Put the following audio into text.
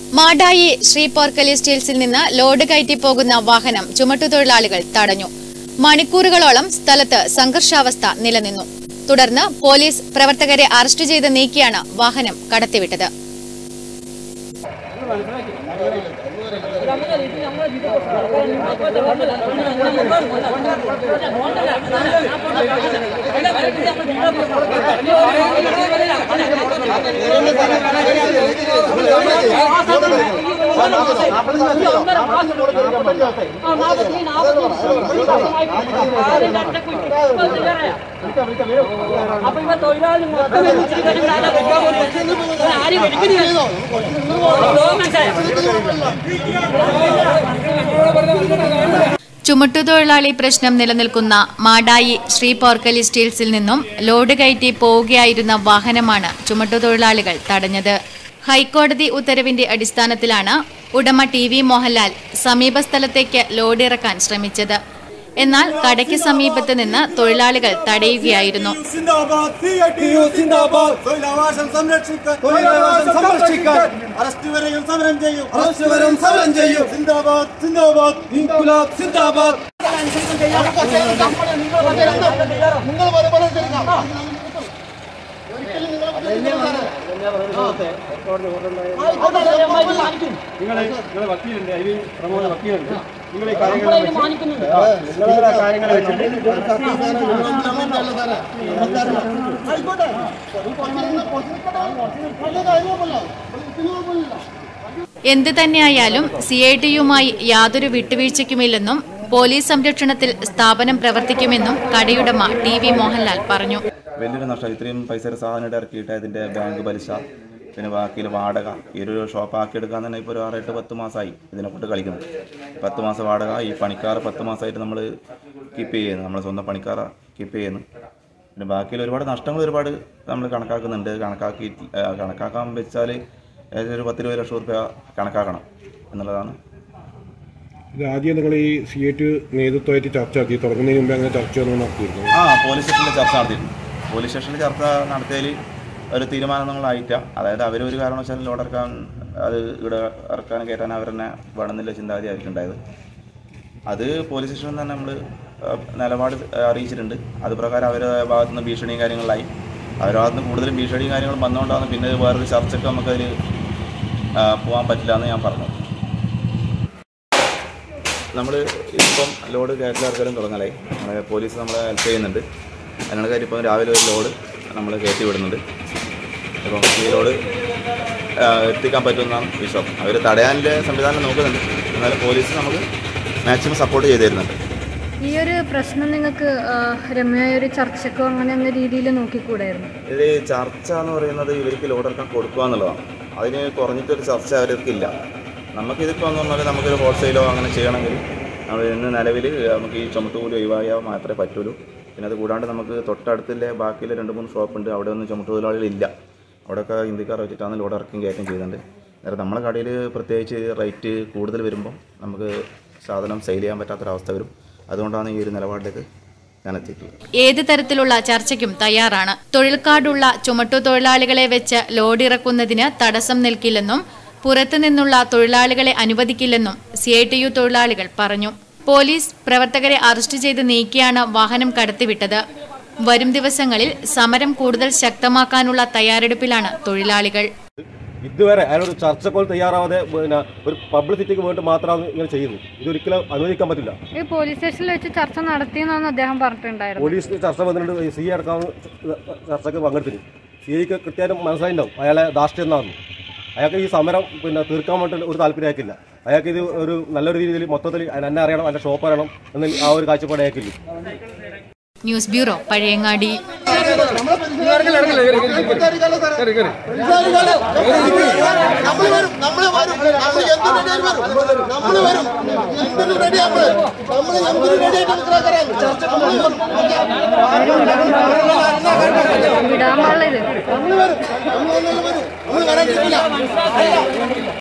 മാടായി ശ്രീ പോർക്കലി സ്റ്റീൽസിൽ നിന്ന് ലോഡ് കയറ്റി പോകുന്ന വാഹനം ചുമട്ടുതൊഴിലാളികൾ തടഞ്ഞു മണിക്കൂറുകളോളം സ്ഥലത്ത് സംഘർഷാവസ്ഥ നിലനിന്നു തുടർന്ന് പോലീസ് പ്രവർത്തകരെ അറസ്റ്റ് ചെയ്ത് നീക്കിയാണ് വാഹനം കടത്തിവിട്ടത് അപ്പൊ ഇവ തൊഴിലാളി മൊത്തം വിളിച്ചിട്ട് കഴിഞ്ഞാൽ ആരാ വെക്കാൻ പോകുന്നത്? ആരും എടുക്കുന്നില്ല. ഓ, മനസ്സിലായോ? ചുമട്ടുതൊഴിലാളി പ്രശ്നം നിലനിൽക്കുന്ന മാടായി ശ്രീ പോർക്കലി സ്റ്റീൽസിൽ നിന്നും ലോഡ് കയറ്റി പോവുകയായിരുന്ന വാഹനമാണ് ചുമട്ടുതൊഴിലാളികൾ തടഞ്ഞത് ഹൈക്കോടതി ഉത്തരവിന്റെ അടിസ്ഥാനത്തിലാണ് ഉടമ ടി വി മോഹൻലാൽ സമീപ സ്ഥലത്തേക്ക് ലോഡ് ഇറക്കാൻ ശ്രമിച്ചത് എന്നാൽ കടയ്ക്ക് സമീപത്ത് നിന്ന് തൊഴിലാളികൾ തടയുകയായിരുന്നു സിന്ദാബാദ് സിഐടിയു സിന്ദാബാദ് തൊഴിലവകാശം സംരക്ഷിക്കാൻ തൊഴിലവകാശം സംരക്ഷിക്കാൻ അറസ്റ്റ് വരെയും സമരം ചെയ്യും അറസ്റ്റ് വരെയും സമരം ചെയ്യും സിന്ദാബാദ് സിന്ദാബാദ് ഇൻകുലാബ് സിന്ദാബാദ് നിങ്ങളെ നിങ്ങളെ വക്കീലുണ്ട് അതിൽ പ്രമോദ വക്കീലുണ്ട് നിങ്ങൾ ഈ കാര്യങ്ങൾ നിങ്ങളുടെ കാര്യങ്ങൾ വെച്ചിട്ട് എന്ത് തന്നെയായാലും സി ഐ ടിയുമായി യാതൊരു വിട്ടുവീഴ്ചയ്ക്കുമില്ലെന്നും പോലീസ് സംരക്ഷണത്തിൽ സ്ഥാപനം പ്രവർത്തിക്കുമെന്നും കടയുടമ ടി വി മോഹൻലാൽ പറഞ്ഞു വലിയൊരു നഷ്ടം ഇത്രയും പൈസ ഒരു സാധനം ഇറക്കിയിട്ട് അതിൻ്റെ ബാങ്ക് പലിശ പിന്നെ ബാക്കിയിൽ വാടക ഈ ഒരു ഷോപ്പ് ആക്കി എടുക്കാൻ തന്നെ ഇപ്പോൾ ഒരു ആറ് എട്ട് പത്ത് മാസമായി ഇതിനെക്കൊണ്ട് കളിക്കുന്നത് പത്ത് മാസം വാടക ഈ പണിക്കാർ പത്ത് മാസമായിട്ട് നമ്മൾ കീപ്പ് ചെയ്യുന്നു നമ്മൾ സ്വന്തം പണിക്കാരെ കീപ്പ് ചെയ്യുന്നു പിന്നെ ബാക്കിയിൽ ഒരുപാട് നഷ്ടങ്ങൾ ഒരുപാട് നമ്മൾ കണക്കാക്കുന്നുണ്ട് കണക്കാക്കി ആ, കണക്കാക്കാൻ വെച്ചാൽ ഏകദേശം ഒരു പത്ത് ഇരുപത് ലക്ഷം റുപ്യ കണക്കാക്കണം എന്നുള്ളതാണ് ഇത് ആദ്യം നിങ്ങൾ ഈ സി എ ടി നേതൃത്വമായിട്ട് ചർച്ച നടത്തി തുടങ്ങുന്നതിന് മുമ്പ് അങ്ങനെ ചർച്ച ഒന്നും നടത്തിയിരുന്നു ആ പോലീസ് സ്റ്റേഷനിൽ ചർച്ച നടത്തിയിട്ടുണ്ട് പോലീസ് സ്റ്റേഷനിൽ ചർച്ച നടത്തിയതിൽ ഒരു തീരുമാനങ്ങളായിട്ട അതായത് അവർ ഒരു കാരണവശാലും ലോഡ് ഇറക്കാൻ അത് ഇവിടെ ഇറക്കാൻ കയറ്റാൻ അവർ തന്നെ വേണമെന്നില്ല ചിന്താഗതി ആയിരിക്കും ഉണ്ടായത് അത് പോലീസ് സ്റ്റേഷനിൽ തന്നെ നമ്മൾ നിലപാട് അറിയിച്ചിട്ടുണ്ട് അത് പ്രകാരം അവരുടെ ഭാഗത്തു നിന്ന് ഭീഷണിയും കാര്യങ്ങളിലായി അവരുടെ ഭാഗത്ത് നിന്ന് കൂടുതലും ഭീഷണിയും കാര്യങ്ങളും വന്നുകൊണ്ടാണ് പിന്നെ വേറൊരു ചർച്ചയ്ക്ക് നമുക്കതിൽ പോകാൻ പറ്റില്ല എന്ന് ഞാൻ പറഞ്ഞു നമ്മൾ ഇപ്പം ലോഡ് കയറ്റിൽ ഇറക്കലും തുടങ്ങലായി നമ്മളെ പോലീസ് നമ്മളെ ഹെൽപ്പ് ചെയ്യുന്നുണ്ട് അതിനുള്ള കാര്യം ഇപ്പം രാവിലെ ഒരു ലോഡ് നമ്മൾ കയറ്റി വിടുന്നുണ്ട് ഇപ്പം ഈ ലോഡ് ആ, എത്തിക്കാൻ പറ്റുമെന്നാണ് വിശ്വാസം അവർ തടയാൻ്റെ സംവിധാനം നോക്കുന്നുണ്ട് എന്നാലും പോലീസ് നമുക്ക് മാക്സിമം സപ്പോർട്ട് ചെയ്തു തരുന്നുണ്ട് ഈ ഒരു പ്രശ്നം നിങ്ങൾക്ക് രമ്യമായ ഒരു ചർച്ചക്കോ അങ്ങനെ എന്ന രീതിയിൽ നോക്കിക്കൂടായിരുന്നു ഇത് ചർച്ച എന്ന് പറയുന്നത് ഇവർക്ക് ലോഡ് ഇറക്കാൻ കൊടുക്കുക എന്നുള്ളതാണ് അതിന് കുറഞ്ഞിട്ടൊരു ചർച്ച അവർക്കില്ല നമുക്കിതിപ്പോൾ എന്ന് പറഞ്ഞാൽ നമുക്കൊരു ഹോൾസെയിലോ അങ്ങനെ ചെയ്യണമെങ്കിൽ നമ്മൾ ഇന്ന് നിലവിൽ നമുക്ക് ഈ ചുമട്ടുകൂലി ഒഴിവായാൽ മാത്രമേ പറ്റുള്ളൂ പിന്നെ അത് കൂടാണ്ട് നമുക്ക് തൊട്ടടുത്തിലെ ബാക്കിയിലെ രണ്ട് മൂന്ന് ഷോപ്പുണ്ട് അവിടെ ഒന്നും ചുമട്ടുതൊഴിലാളികളില്ല അവിടെയൊക്കെ ഹിന്ദിക്കാർ വെച്ചിട്ടാണ് ലോഡ് ഇറക്കുകയും കയറ്റം ചെയ്യുന്നുണ്ട് നേരെ നമ്മളെ കടയിൽ പ്രത്യേകിച്ച് റേറ്റ് കൂടുതൽ വരുമ്പോൾ നമുക്ക് സാധനം സെയിൽ ചെയ്യാൻ പറ്റാത്തൊരവസ്ഥ വരും അതുകൊണ്ടാണ് ഈ ഒരു നിലപാടിലേക്ക് ഞാൻ എത്തിയിട്ടുള്ളത് ഏത് തരത്തിലുള്ള ചർച്ചയ്ക്കും തയ്യാറാണ് തൊഴിൽ കാർഡുള്ള ചുമട്ടുതൊഴിലാളികളെ വെച്ച് ലോഡ് ഇറക്കുന്നതിന് തടസ്സം നിൽക്കില്ലെന്നും പുറത്തു നിന്നുള്ള തൊഴിലാളികളെ അനുവദിക്കില്ലെന്നും സി ഐ ടി യു തൊഴിലാളികൾ പറഞ്ഞു പോലീസ് പ്രവർത്തകരെ അറസ്റ്റ് ചെയ്ത് നീക്കിയാണ് വാഹനം കടത്തിവിട്ടത് വരും ദിവസങ്ങളിൽ സമരം കൂടുതൽ ശക്തമാക്കാനുള്ള തയ്യാറെടുപ്പിലാണ് തൊഴിലാളികൾ ഇതുവരെ അതിനൊരു ചർച്ചക്കോൾ തയ്യാറാവാതെ പിന്നെ ഒരു പബ്ലിസിറ്റിക്ക് വേണ്ടി മാത്രമാണ് ഇങ്ങനെ ചെയ്യുന്നത് ഇതൊരിക്കലും അനുവദിക്കാൻ പറ്റില്ല ഈ പോലീസ് സ്റ്റേഷനിൽ വെച്ച് ചർച്ച നടത്തിയെന്നാണ് അദ്ദേഹം പറഞ്ഞിട്ടുണ്ടായിരുന്നു പോലീസ് ചർച്ച വന്നിട്ടുണ്ട് സി അടക്കം ചർച്ചയ്ക്ക് പങ്കെടുത്തിന് സി ഐക്ക് കൃത്യമായിട്ടും മനസ്സിലായിട്ടുണ്ടാവും അയാളെ ധാർഷ്ട്യം എന്നാണ് അയാൾക്ക് ഈ സമരം പിന്നെ തീർക്കാൻ വേണ്ടി ഒരു താല്പര്യം അയക്കില്ല അയാൾക്ക് ഇത് ഒരു നല്ലൊരു രീതിയിൽ മൊത്തത്തിൽ എന്നെ അറിയണം എൻ്റെ ഷോപ്പ് അറിയണം എന്ന് ആ ഒരു കാഴ്ചപ്പാട് അയക്കില്ല ന്യൂസ് ബ്യൂറോ പഴയങ്ങാടി നമ്മൾ വരും നമ്മൾ വരും നമ്മൾ എന്തിനു റെഡി വരും നമ്മൾ വരും എന്തിനു റെഡി നമ്മൾ നമ്മൾ എന്തിനു റെഡി ആയിട്ട് നിൽക്കുന്ന വിടാൻ പാടില്ല ഇത് നമ്മൾ വരും നമ്മൾ വരും നമ്മൾ വരാൻ പറ്റില്ല